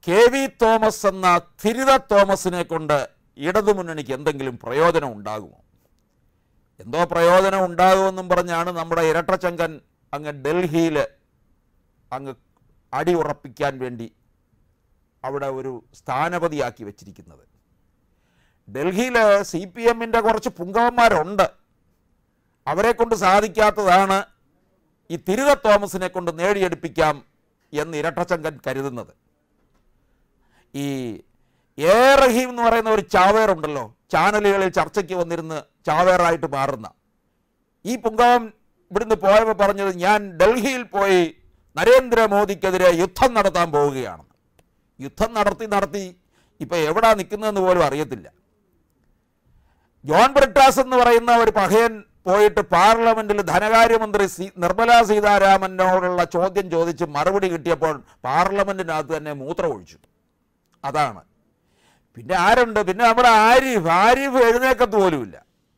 K V Thomas എന്ന തിരിത തോമസിനെ കൊണ്ട് ഇടതുമുന്നണിക്ക് എന്തെങ്കിലും പ്രയോജനം ഉണ്ടാകുമോ എന്തോ പ്രയോജനം ഉണ്ടാകുമെന്നും പറഞ്ഞാണ് നമ്മുടെ ഇരട്ടച്ചങ്കൻ അങ്ങ് ഡൽഹിയിൽ അങ്ങ് അടി ഉറപ്പിക്കാൻ വേണ്ടി അവിടെ ഒരു സ്ഥാനപതിയാക്കി വെച്ചിരിക്കുന്നത് ഡൽഹിയിൽ സി പി എമ്മിൻ്റെ കുറച്ച് പുങ്കവന്മാരുണ്ട് അവരെ കൊണ്ട് സാധിക്കാത്തതാണ് ഈ തിരുത തോമസിനെ കൊണ്ട് നേടിയെടുപ്പിക്കാം എന്ന് ഇരട്ടച്ചങ്കൻ കരുതുന്നത് ഈ എ റഹീം എന്ന് പറയുന്ന ഒരു ചാവേറുണ്ടല്ലോ ചാനലുകളിൽ ചർച്ചയ്ക്ക് വന്നിരുന്ന് ചാവേറായിട്ട് മാറുന്ന ഈ പുങ്കവൻ ഇവിടുന്ന് പോയപ്പോൾ പറഞ്ഞത് ഞാൻ ഡൽഹിയിൽ പോയി നരേന്ദ്രമോദിക്കെതിരെ യുദ്ധം നടത്താൻ പോവുകയാണ് യുദ്ധം നടത്തി നടത്തി ഇപ്പം എവിടാ നിൽക്കുന്നതെന്ന് പോലും അറിയത്തില്ല ജോൺ ബ്രിട്ടാസ് എന്ന് പറയുന്ന ഒരു പഹയൻ പോയിട്ട് പാർലമെന്റിൽ ധനകാര്യമന്ത്രി സി നിർമ്മലാ സീതാരാമനോടുള്ള ചോദ്യം ചോദിച്ച് മറുപടി കിട്ടിയപ്പോൾ പാർലമെന്റിനകത്ത് തന്നെ മൂത്രം ഒഴിച്ചു അതാണ് പിന്നെ ആരുണ്ട് പിന്നെ നമ്മുടെ ആരിഫ് ആരിഫ് എഴുന്നേക്കത്ത് പോലുമില്ല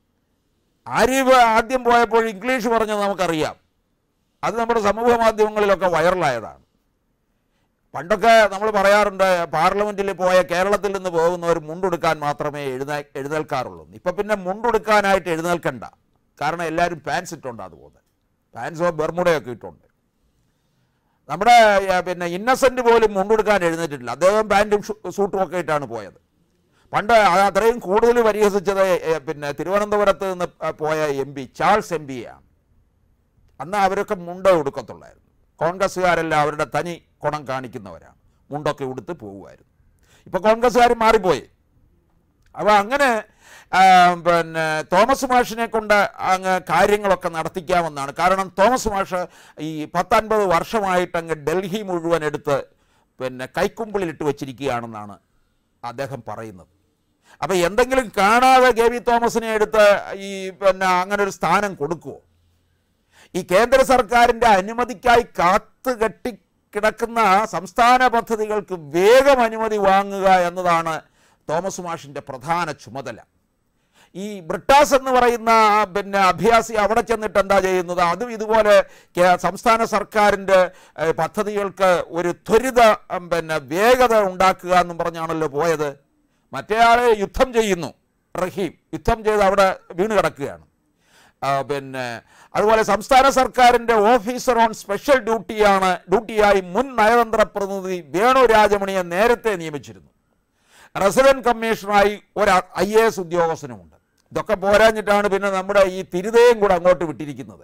ആരിഫ് ആദ്യം പോയപ്പോൾ ഇംഗ്ലീഷ് പറഞ്ഞത് നമുക്കറിയാം അത് നമ്മുടെ സമൂഹ മാധ്യമങ്ങളിലൊക്കെ വൈറലായതാണ് പണ്ടൊക്കെ നമ്മൾ പറയാറുണ്ട് പാർലമെന്റിൽ പോയ കേരളത്തിൽ നിന്ന് പോകുന്നവർ മുണ്ടെടുക്കാൻ മാത്രമേ എഴുന്നേ എഴുന്നേൽക്കാറുള്ളൂ ഇപ്പം പിന്നെ മുണ്ടെടുക്കാനായിട്ട് എഴുന്നേൽക്കണ്ട കാരണം എല്ലാവരും പാൻസ് ഇട്ടുണ്ട് അതുപോലെ പാൻസോ ബെർമുടയൊക്കെ ഇട്ടുണ്ട് നമ്മുടെ ഏ, പിന്നെ ഇന്നസെന്റ് പോലും മുണ്ടെടുക്കാൻ എഴുന്നേറ്റിട്ടില്ല അദ്ദേഹം പാൻറ്റും ഷൂ- സൂട്ടും ഒക്കെ ഇട്ടാണ് പോയത് പണ്ട് അത് അത്രയും കൂടുതൽ പരിഹസിച്ചത് ഏ, പിന്നെ തിരുവനന്തപുരത്ത് നിന്ന് പോയ എം പി ചാൾസ് എം പിയാണ് അന്ന് അവരൊക്കെ മുണ്ട ഉടുക്കത്തുള്ളായിരുന്നു കോൺഗ്രസ്സുകാരെല്ലാം അവരുടെ തനി കുണം കാണിക്കുന്നവരാണ് മുണ്ടൊക്കെ ഉടുത്ത് പോകുമായിരുന്നു ഇപ്പോൾ കോൺഗ്രസ്സുകാർ മാറിപ്പോയി അപ്പോൾ അങ്ങനെ ആ, പിന്നെ തോമസ് മാഷിനെ കൊണ്ട് അങ്ങ് കാര്യങ്ങളൊക്കെ നടത്തിക്കാമെന്നാണ് കാരണം തോമസ് മാഷ് ഈ പത്തൊൻപത് വർഷമായിട്ട് അങ്ങ് ഡൽഹി മുഴുവൻ എടുത്ത് പിന്നെ കൈക്കുമ്പിളിലിട്ട് വെച്ചിരിക്കുകയാണെന്നാണ് അദ്ദേഹം പറയുന്നത് അപ്പോൾ എന്തെങ്കിലും കാണാതെ കെ വി തോമസിനെ എടുത്ത് ഈ പിന്നെ അങ്ങനെ ഒരു സ്ഥാനം കൊടുക്കുമോ ഈ കേന്ദ്ര സർക്കാരിൻ്റെ അനുമതിക്കായി കാത്തു കെട്ടി കിടക്കുന്ന സംസ്ഥാന പദ്ധതികൾക്ക് വേഗം അനുമതി വാങ്ങുക എന്നതാണ് തോമസ് മാഷിൻ്റെ പ്രധാന ചുമതല ഈ ബ്രിട്ടാസ് എന്ന് പറയുന്ന ആ പിന്നെ അഭ്യാസി അവിടെ ചെന്നിട്ട് എന്താ ചെയ്യുന്നത് അതും ഇതുപോലെ കേ- സംസ്ഥാന സർക്കാരിൻ്റെ ഏഹ്, പദ്ധതികൾക്ക് ഒരു ത്വരിത ഉം, പിന്നെ വേഗത ഉണ്ടാക്കുക എന്നും പറഞ്ഞാണല്ലോ പോയത് മറ്റേയാളെ യുദ്ധം ചെയ്യുന്നു റഹീം യുദ്ധം ചെയ്ത് അവിടെ വീണ് കിടക്കുകയാണ് ആ, പിന്നെ അതുപോലെ സംസ്ഥാന സർക്കാരിൻ്റെ ഓഫീസർ ഓൺ സ്പെഷ്യൽ ഡ്യൂട്ടിയാണ് ഡ്യൂട്ടിയായി മുൻ നയതന്ത്ര പ്രതിനിധി വേണു രാജമണിയെ നേരത്തെ നിയമിച്ചിരുന്നു റെസിഡന്റ് കമ്മീഷണറായി ഒരു ഐ എ എസ് ഉദ്യോഗസ്ഥനുമുണ്ട് ഇതൊക്കെ പോരാഞ്ഞിട്ടാണ് പിന്നെ നമ്മുടെ ഈ തിരുതയും കൂടെ അങ്ങോട്ട് വിട്ടിരിക്കുന്നത്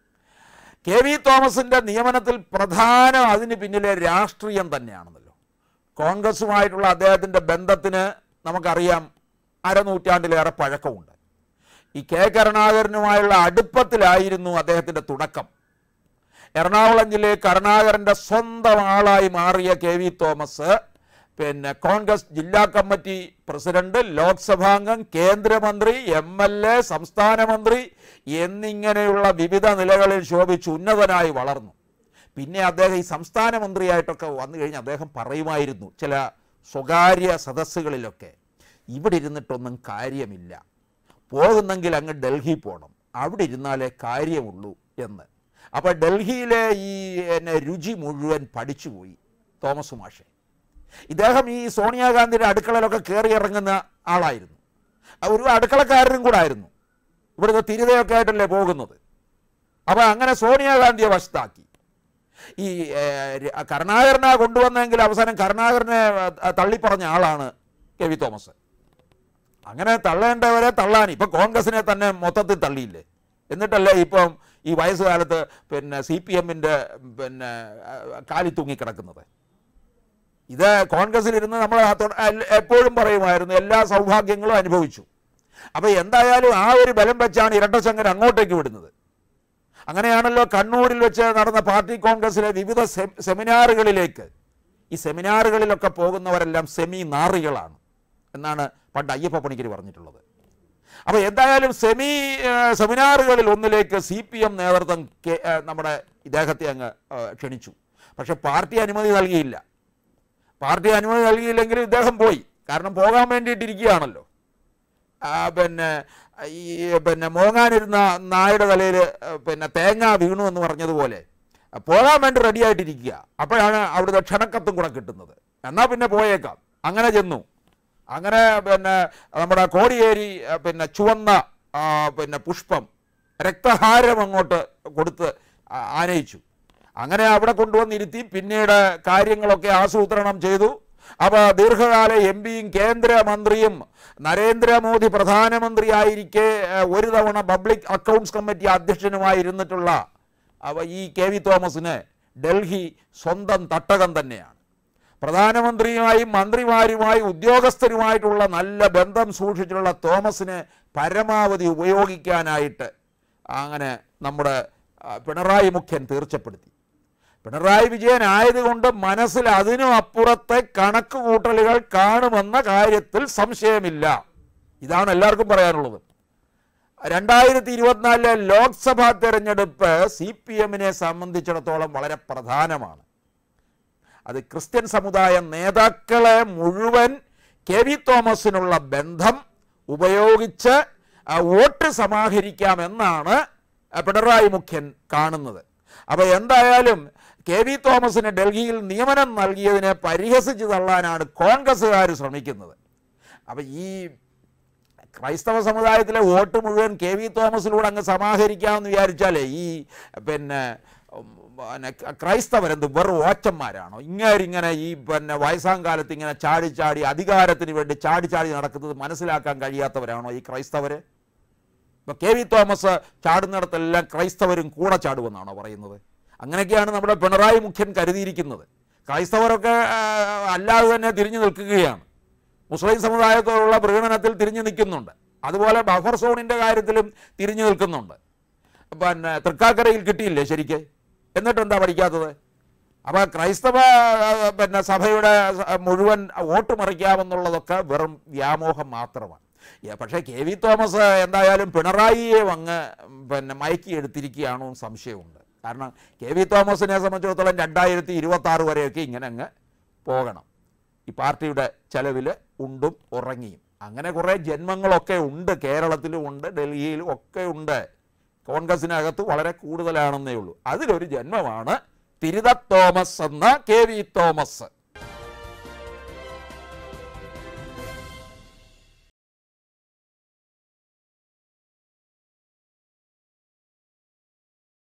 കെ വി തോമസിൻ്റെ നിയമനത്തിൽ പ്രധാനം അതിന് പിന്നിലെ രാഷ്ട്രീയം തന്നെയാണെന്നല്ലോ കോൺഗ്രസുമായിട്ടുള്ള അദ്ദേഹത്തിൻ്റെ ബന്ധത്തിന് നമുക്കറിയാം അരനൂറ്റാണ്ടിലേറെ പഴക്കമുണ്ട് ഈ കെ കരുണാകരനുമായുള്ള അടുപ്പത്തിലായിരുന്നു അദ്ദേഹത്തിൻ്റെ തുടക്കം എറണാകുളം ജില്ലയിൽ കരുണാകരൻ്റെ സ്വന്തം ആളായി മാറിയ കെ വി തോമസ് പിന്നെ കോൺഗ്രസ് ജില്ലാ കമ്മിറ്റി പ്രസിഡന്റ് ലോക്സഭാംഗം കേന്ദ്രമന്ത്രി എം എൽ എ സംസ്ഥാന മന്ത്രി എന്നിങ്ങനെയുള്ള വിവിധ നിലകളിൽ ശോഭിച്ച് ഉന്നതനായി വളർന്നു പിന്നെ അദ്ദേഹം ഈ സംസ്ഥാന മന്ത്രിയായിട്ടൊക്കെ വന്നു കഴിഞ്ഞ് അദ്ദേഹം പറയുമായിരുന്നു ചില സ്വകാര്യ സദസ്സുകളിലൊക്കെ ഇവിടെ ഇരുന്നിട്ടൊന്നും കാര്യമില്ല പോകുന്നെങ്കിൽ അങ്ങ് ഡൽഹി പോകണം അവിടെ ഇരുന്നാലേ കാര്യമുള്ളൂ എന്ന് അപ്പോൾ ഡൽഹിയിലെ ഈ എന്നെ രുചി മുഴുവൻ പഠിച്ചുപോയി തോമസ് മാഷെ ഇദ്ദേഹം ഈ സോണിയാഗാന്ധിയുടെ അടുക്കളയിലൊക്കെ കയറി ഇറങ്ങുന്ന ആളായിരുന്നു ആ ഒരു അടുക്കളക്കാരനും കൂടെ ആയിരുന്നു ഇവിടുന്ന് തിരുതയൊക്കെ ആയിട്ടല്ലേ പോകുന്നത് അപ്പോൾ അങ്ങനെ സോണിയാഗാന്ധിയെ വശത്താക്കി ഈ ഏഹ്, ര- കരുണാകരനെ കൊണ്ടുവന്നെങ്കിൽ അവസാനം കരുണാകരനെ ഏഹ്, തള്ളിപ്പറഞ്ഞ ആളാണ് കെ വി തോമസ് അങ്ങനെ തള്ളേണ്ടവരെ തള്ളാൻ ഇപ്പം കോൺഗ്രസിനെ തന്നെ മൊത്തത്തിൽ തള്ളിയില്ലേ എന്നിട്ടല്ലേ ഇപ്പം ഈ വയസ്സുകാലത്ത് പിന്നെ സി പി എമ്മിൻ്റെ പിന്നെ ആ, കാലി തൂങ്ങിക്കിടക്കുന്നത് ഇത് കോൺഗ്രസിലിരുന്ന് നമ്മൾ ആ തൊ- എൽ- എപ്പോഴും പറയുമായിരുന്നു എല്ലാ സൗഭാഗ്യങ്ങളും അനുഭവിച്ചു അപ്പോൾ എന്തായാലും ആ ഒരു ബലം വെച്ചാണ് ഇരട്ടച്ചങ്കൻ അങ്ങോട്ടേക്ക് വിടുന്നത് അങ്ങനെയാണല്ലോ കണ്ണൂരിൽ വെച്ച് നടന്ന പാർട്ടി കോൺഗ്രസിലെ വിവിധ സെ- സെമിനാറുകളിലേക്ക് ഈ സെമിനാറുകളിലൊക്കെ പോകുന്നവരെല്ലാം സെമി നാറികളാണ് എന്നാണ് പണ്ട് അയ്യപ്പ പണിക്കർ പറഞ്ഞിട്ടുള്ളത് അപ്പോൾ എന്തായാലും സെമി ഏ, സെമിനാറുകളിൽ ഒന്നിലേക്ക് സി പി എം നേതൃത്വം കെ- ഏ, നമ്മുടെ ഇദ്ദേഹത്തെ അങ്ങ് ഏ, ക്ഷണിച്ചു പക്ഷെ പാർട്ടി അനുമതി നൽകിയില്ല പാർട്ടി അനുമതി നൽകിയില്ലെങ്കിലും ഇദ്ദേഹം പോയി കാരണം പോകാൻ വേണ്ടിയിട്ടിരിക്കുകയാണല്ലോ ആ, പിന്നെ ഈ പിന്നെ മോങ്ങാനിരുന്ന നായുടെ തലയിൽ പിന്നെ തേങ്ങ വീണു എന്ന് പറഞ്ഞതുപോലെ പോകാൻ വേണ്ടി റെഡിയായിട്ടിരിക്കുക അപ്പോഴാണ് അവിടുത്തെ ക്ഷണക്കത്തും കൂടെ കിട്ടുന്നത് എന്നാൽ പിന്നെ പോയേക്കാം അങ്ങനെ ചെന്നു അങ്ങനെ പിന്നെ നമ്മുടെ കോടിയേരി ആ, പിന്നെ ചുവന്ന ആ, പിന്നെ പുഷ്പം രക്തഹാരം അങ്ങോട്ട് കൊടുത്ത് ആ- ആനയിച്ചു അങ്ങനെ അവിടെ കൊണ്ടുവന്നിരുത്തി പിന്നീട് കാര്യങ്ങളൊക്കെ ആസൂത്രണം ചെയ്തു അപ്പോൾ ദീർഘകാല എം പിയും കേന്ദ്രമന്ത്രിയും നരേന്ദ്രമോദി പ്രധാനമന്ത്രിയായിരിക്കെ ഏഹ്, ഒരു തവണ പബ്ലിക് അക്കൗണ്ട്സ് കമ്മിറ്റി അധ്യക്ഷനുമായിരുന്നിട്ടുള്ള അവ ഈ കെ വി തോമസിന് ഡൽഹി സ്വന്തം തട്ടകം തന്നെയാണ് പ്രധാനമന്ത്രിയുമായും മന്ത്രിമാരുമായി ഉദ്യോഗസ്ഥരുമായിട്ടുള്ള നല്ല ബന്ധം സൂക്ഷിച്ചിട്ടുള്ള തോമസിനെ പരമാവധി ഉപയോഗിക്കാനായിട്ട് അങ്ങനെ നമ്മുടെ ആ, പിണറായി മുഖ്യൻ തീർച്ചപ്പെടുത്തി പിണറായി വിജയൻ ആയതുകൊണ്ട് മനസ്സിൽ അതിനും അപ്പുറത്തെ കണക്ക് കൂട്ടലുകൾ കാണുമെന്ന കാര്യത്തിൽ സംശയമില്ല ഇതാണ് എല്ലാവർക്കും പറയാനുള്ളത് രണ്ടായിരത്തി ഇരുപത്തിനാലിലെ ലോക്സഭാ തെരഞ്ഞെടുപ്പ് സി പി എമ്മിനെ സംബന്ധിച്ചിടത്തോളം വളരെ പ്രധാനമാണ് അത് ക്രിസ്ത്യൻ സമുദായ നേതാക്കളെ മുഴുവൻ കെ വി തോമസിനുള്ള ബന്ധം ഉപയോഗിച്ച് ആ, വോട്ട് സമാഹരിക്കാമെന്നാണ് ആ, പിണറായി മുഖ്യൻ കാണുന്നത് അപ്പോൾ എന്തായാലും കെ വി തോമസിന് ഡൽഹിയിൽ നിയമനം നൽകിയതിനെ പരിഹസിച്ച് തള്ളാനാണ് കോൺഗ്രസ്സുകാർ ശ്രമിക്കുന്നത് അപ്പം ഈ ക്രൈസ്തവ സമുദായത്തിലെ വോട്ട് മുഴുവൻ കെ വി തോമസിലൂടെ അങ്ങ് സമാഹരിക്കാമെന്ന് വിചാരിച്ചാലേ ഈ പിന്നെ ഉം, പിന്നെ ക്രൈസ്തവരെന്ത് വെറും ഓച്ചന്മാരാണോ ഇങ്ങേരിങ്ങനെ ഈ പിന്നെ വയസ്സാം കാലത്ത് ഇങ്ങനെ ചാടി ചാടി അധികാരത്തിന് വേണ്ടി ചാടി ചാടി നടക്കുന്നത് മനസ്സിലാക്കാൻ കഴിയാത്തവരാണോ ഈ ക്രൈസ്തവർ ഇപ്പൊ കെ വി തോമസ് ചാടുന്നിടത്തെല്ലാം ക്രൈസ്തവരും കൂടെ ചാടുമെന്നാണോ പറയുന്നത് അങ്ങനെയൊക്കെയാണ് നമ്മുടെ പിണറായി മുഖ്യൻ കരുതിയിരിക്കുന്നത് ക്രൈസ്തവരൊക്കെ ആ, അല്ലാതെ തന്നെ തിരിഞ്ഞു നിൽക്കുകയാണ് മുസ്ലിം സമുദായത്തോടുള്ള പ്രീണനത്തിൽ തിരിഞ്ഞു നിൽക്കുന്നുണ്ട് അതുപോലെ ബഫർ സോണിൻ്റെ കാര്യത്തിലും തിരിഞ്ഞു നിൽക്കുന്നുണ്ട് പിന്നെ തൃക്കാക്കരയിൽ കിട്ടിയില്ലേ ശരിക്ക് എന്നിട്ട് എന്താ പഠിക്കാത്തത് അപ്പോൾ ക്രൈസ്തവ ആ, പിന്നെ സഭയുടെ സ- മുഴുവൻ വോട്ട് മറിക്കാമെന്നുള്ളതൊക്കെ വെറും വ്യാമോഹം മാത്രമാണ് ഏ, പക്ഷേ കെ വി തോമസ് എന്തായാലും പിണറായിയെ അങ്ങ് പിന്നെ മയക്കി എടുത്തിരിക്കുകയാണോ എന്ന് സംശയമുണ്ട് കാരണം കെ വി തോമസിനെ സംബന്ധിച്ചിടത്തോളം രണ്ടായിരത്തി ഇരുപത്തി ആറ് വരെയൊക്കെ ഇങ്ങനെ അങ്ങ് പോകണം ഈ പാർട്ടിയുടെ ചെലവിൽ ഉണ്ടും ഉറങ്ങിയും അങ്ങനെ കുറേ ജന്മങ്ങളൊക്കെ ഉണ്ട് കേരളത്തിലും ഉണ്ട് ഡൽഹിയിലും ഒക്കെ ഉണ്ട് കോൺഗ്രസിനകത്ത് വളരെ കൂടുതലാണെന്നേ ഉള്ളൂ അതിലൊരു ജന്മമാണ് തിരുത തോമസ് എന്ന കെ വി തോമസ്